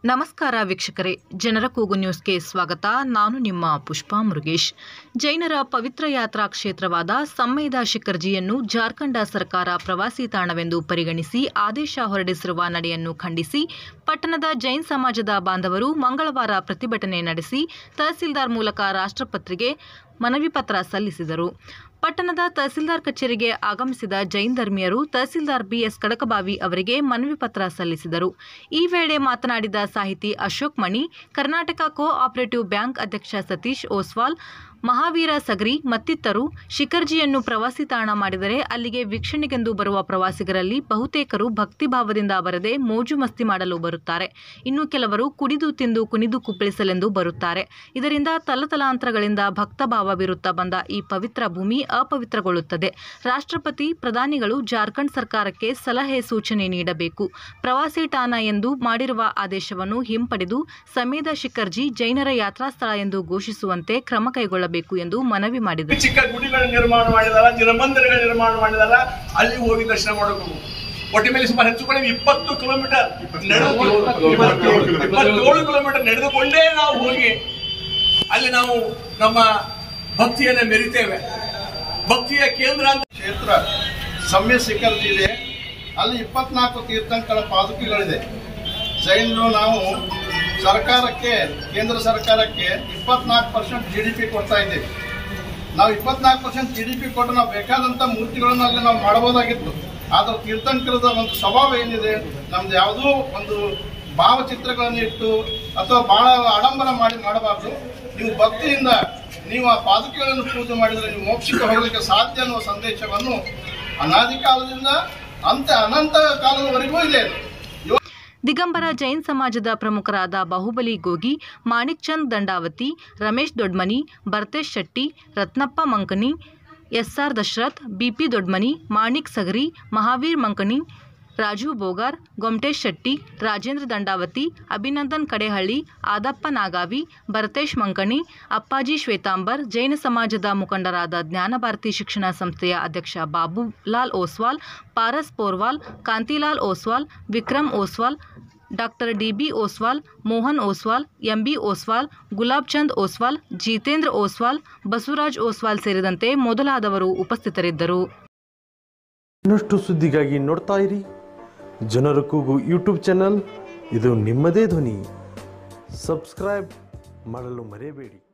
ನಮಸ್ಕಾರ ವೀಕ್ಷಕರೇ ಜನರ ಕೂಗು ನ್ಯೂಸ್ಗೆ ಸ್ವಾಗತ ನಾನು ನಿಮ್ಮ ಪುಷ್ಪಾ ಮುರುಗೇಶ್ ಜೈನರ ಪವಿತ್ರ ಯಾತ್ರಾ ಕ್ಷೇತ್ರವಾದ ಸಮ್ಮೇದ ಶಿಖರ್ಜಿಯನ್ನು ಜಾರ್ಖಂಡ ಸರ್ಕಾರ ಪ್ರವಾಸಿ ತಾಣವೆಂದು ಪರಿಗಣಿಸಿ ಆದೇಶ ಹೊರಡಿಸಿರುವ ನಡೆಯನ್ನು ಖಂಡಿಸಿ ಪಟ್ಟಣದ ಜೈನ್ ಸಮಾಜದ ಬಾಂಧವರು ಮಂಗಳವಾರ ಪ್ರತಿಭಟನೆ ನಡೆಸಿ ತಹಸೀಲ್ದಾರ್ ಮೂಲಕ ರಾಷ್ಟ್ರಪತಿಗೆ ಮನವಿ ಪತ್ರ ಸಲ್ಲಿಸಿದರು ಪಟ್ಟಣದ ತಹಸೀಲ್ದಾರ್ ಕಚೇರಿಗೆ ಆಗಮಿಸಿದ ಜೈನ್ ಧರ್ಮೀಯರು ತಹಸೀಲ್ದಾರ್ ಬಿಎಸ್ ಕಡಕಬಾವಿ ಅವರಿಗೆ ಮನವಿ ಪತ್ರ ಸಲ್ಲಿಸಿದರು ಈ ವೇಳೆ ಮಾತನಾಡಿದ ಸಾಹಿತಿ Ashok Mani Karnataka cooperative bank ಅಧ್ಯಕ್ಷ ಸತೀಶ್ ಓಸ್ವಾಲ್ ಮಹಾವೀರ ಸಗರಿ ಮತ್ತಿತರರು ಶಿಖರ್ಜಿಯನ್ನು ಪ್ರವಾಸಿ ತಾಣ ಮಾಡಿದರೆ ಅಲ್ಲಿಗೆ ವೀಕ್ಷಣೆಗೆಂದು ಬರುವ ಪ್ರವಾಸಿಗರಲ್ಲಿ ಬಹುತೇಕರು ಭಕ್ತಿಭಾವದಿಂದ ಬರದೆ ಮೋಜು ಮಸ್ತಿ ಮಾಡಲು ಬರುತ್ತಾರೆ ಇನ್ನು ಕೆಲವರು ಕುಡಿದು ತಿಂದು ಕುಣಿದು ಕುಪ್ಪಳಿಸಲೆಂದು ಬರುತ್ತಾರೆ ಇದರಿಂದ ತಲತಲಾಂತರಗಳಿಂದ ಭಕ್ತಭಾವ ಬೀರುತ್ತಾ ಬಂದ ಈ ಪವಿತ್ರ ಭೂಮಿ ಅಪವಿತ್ರಗೊಳ್ಳುತ್ತದೆ ರಾಷ್ಟ್ರಪತಿ ಪ್ರಧಾನಿಗಳು ಜಾರ್ಖಂಡ್ ಸರ್ಕಾರಕ್ಕೆ ಸಲಹೆ ಸೂಚನೆ ನೀಡಬೇಕು ಪ್ರವಾಸಿ ತಾಣ ಎಂದು ಮಾಡಿರುವ ಆದೇಶವನ್ನು ಹಿಂಪಡೆದು ಸಮೇದ ಶಿಖರ್ಜಿ ಜೈನರ ಯಾತ್ರಾ ಸ್ಥಳ ಎಂದು ಘೋಷಿಸುವಂತೆ ಕ್ರಮ ಕೈಗೊಳ್ಳಬೇಕು ಎಂದು ಮನವಿ ಮಾಡಿದರು ಚಿಕ್ಕ ಗುಡಿಗಳ ನಿರ್ಮಾಣ ಮಾಡಿದಾರ ಜನಮಂದಿರಗಳ ನಿರ್ಮಾಣ ಮಾಡಿದಾರ ಅಲ್ಲಿ ಹೋಗಿ ದರ್ಶನ ಮಾಡಬೇಕು ಒಟ್ಟಿ ಮೇಲೆ ಸುಮಾರು ಹೆಚ್ಚುಕೊಳ್ಳಿ ಇಪ್ಪತ್ತು ಕಿಲೋಮೀಟರ್ ಇಪ್ಪತ್ತೇಳು ಕಿಲೋಮೀಟರ್ ನಡೆದುಕೊಂಡೇ ನಾವು ಹೋಗಿ ಅಲ್ಲಿ ನಾವು ನಮ್ಮ ಭಕ್ತಿಯನ್ನ ಮೆರಿತೇವೆ ಭಕ್ತಿಯ ಕೇಂದ್ರ ಅಂತ ಕ್ಷೇತ್ರ ಸಮ್ಯ ಶಿಖರ್ಜಿ ಇದೆ ಅಲ್ಲಿ ಇಪ್ಪತ್ನಾಲ್ಕು ತೀರ್ಥಂಕರ ಪಾದುಕೆಗಳಿದೆ ಜೈನರು ನಾವು ಸರ್ಕಾರಕ್ಕೆ ಕೇಂದ್ರ ಸರ್ಕಾರಕ್ಕೆ ಇಪ್ಪತ್ನಾಲ್ಕು ಪರ್ಸೆಂಟ್ ಜಿ ಡಿ ಪಿ ಕೊಡ್ತಾ ಇದ್ದೇವೆ ನಾವು ಇಪ್ಪತ್ನಾಲ್ಕು ಪರ್ಸೆಂಟ್ ಜಿ ಡಿ ಪಿ ಕೊಟ್ಟು ನಾವು ಬೇಕಾದಂತ ಮೂರ್ತಿಗಳನ್ನು ಅಲ್ಲಿ ನಾವು ಮಾಡಬಹುದಾಗಿತ್ತು ಆದ್ರೆ ತೀರ್ಥಂಕರದ ಒಂದು ಸ್ವಭಾವ ಏನಿದೆ ನಮ್ದು ಯಾವುದೋ ಒಂದು ಭಾವಚಿತ್ರಗಳನ್ನು ಇಟ್ಟು ಅಥವಾ ಬಹಳ ಆಡಂಬರ ಮಾಡಿ ಮಾಡಬಾರ್ದು ನೀವು ಭಕ್ತಿಯಿಂದ ನೀವು ಆ ಪಾದುಕೆಗಳನ್ನು ಪೂಜೆ ಮಾಡಿದರೆ ನೀವು ಮೋಕ್ಷಕ್ಕೆ ಹೋಗಲಿಕ್ಕೆ ಸಾಧ್ಯ ಅನ್ನುವ ಸಂದೇಶವನ್ನು ಅನಾದಿ ಕಾಲದಿಂದ ಅಂತ ಅನಂತ ಕಾಲದವರೆಗೂ ಇದೆ ಅದು. ದಿಗಂಬರ ಜೈನ್ ಸಮಾಜದ ಪ್ರಮುಖರಾದ ಬಾಹುಬಲಿ ಗೋಗಿ ಮಾಣಿಕ್ ಚಂದ್ ದಂಡಾವತಿ ರಮೇಶ್ ದೊಡ್ಮನಿ ಭರತೇಶ್ ಶೆಟ್ಟಿ ರತ್ನಪ್ಪ ಮಂಕನಿ ಎಸ್ಆರ್ ದಶರಥ್ ಬಿಪಿ ದೊಡ್ಮನಿ ಮಾಣಿಕ್ ಸಗರಿ ಮಹಾವೀರ್ ಮಂಕಣಿ ರಾಜು ಬೋಗಾರ್ ಗೊಮ್ಟೇಶ್ ಶೆಟ್ಟಿ ರಾಜೇಂದ್ರ ದಂಡಾವತಿ ಅಭಿನಂದನ್ ಕಡೆಹಳ್ಳಿ ಆದಪ್ಪ ನಾಗಾವಿ ಭರತೇಶ್ ಮಂಕಣಿ ಅಪ್ಪಾಜಿ ಶ್ವೇತಾಂಬರ್ ಜೈನ ಸಮಾಜದ ಮುಖಂಡರಾದ ಜ್ಞಾನಭಾರತಿ ಶಿಕ್ಷಣ ಸಂಸ್ಥೆಯ ಅಧ್ಯಕ್ಷ Babulal Oswal Paras Porwal Kantilal Oswal Vikram Oswal doctor D B Oswal Mohan Oswal M B Oswal Gulab Chand Oswal Jitendra Oswal Basavaraj Oswal ಸೇರಿದಂತೆ ಮೊದಲಾದವರು ಉಪಸ್ಥಿತರಿದ್ದರು ಇನ್ನಷ್ಟು ಸುದ್ದಿಗಾಗಿ ನೋಡ್ತಾ ಇರಿ ಜನರ ಕೂಗು ಯೂಟ್ಯೂಬ್ ಚಾನಲ್ ಇದು ನಿಮ್ಮದೇ ಧ್ವನಿ ಸಬ್ಸ್ಕ್ರೈಬ್ ಮಾಡಲು ಮರೆಯಬೇಡಿ